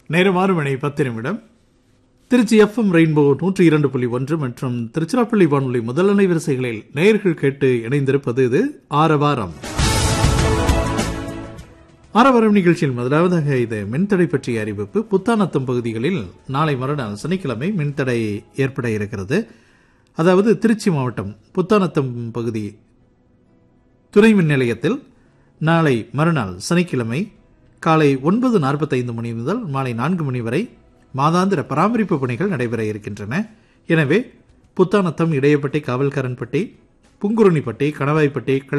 நேரம் ஆறு மணி பத்து நிமிடம் திருச்சி எஃப்எம் ரெயின்போ நூற்றி இரண்டு புள்ளி ஒன்று மற்றும் திருச்சிராப்பள்ளி வானொலி முதல் அலைவரிசைகளில் நேயர்கள் கேட்டு இணைந்திருப்பது இது ஆரவாரம் ஆரவாரம் நிகழ்ச்சியில் முதலாவதாக இது மின்தடை பற்றிய அறிவிப்பு புத்தானத்தம் பகுதிகளில் நாளை மறுநாள் சனிக்கிழமை மின்தடை ஏற்பட இருக்கிறது அதாவது திருச்சி மாவட்டம் புத்தானத்தம் பகுதி துணை மின் நிலையத்தில் நாளை மறுநாள் சனிக்கிழமை காலை ஒன்பது நாற்பத்தைந்து மணி முதல் மாலை நான்கு மணி வரை மாதாந்திர பராமரிப்பு பணிகள் நடைபெற இருக்கின்றன எனவே புத்தானத்தம் இடையப்பட்டி காவல்காரன்பட்டி புங்குருணிப்பட்டி கணவாய்ப்பட்டி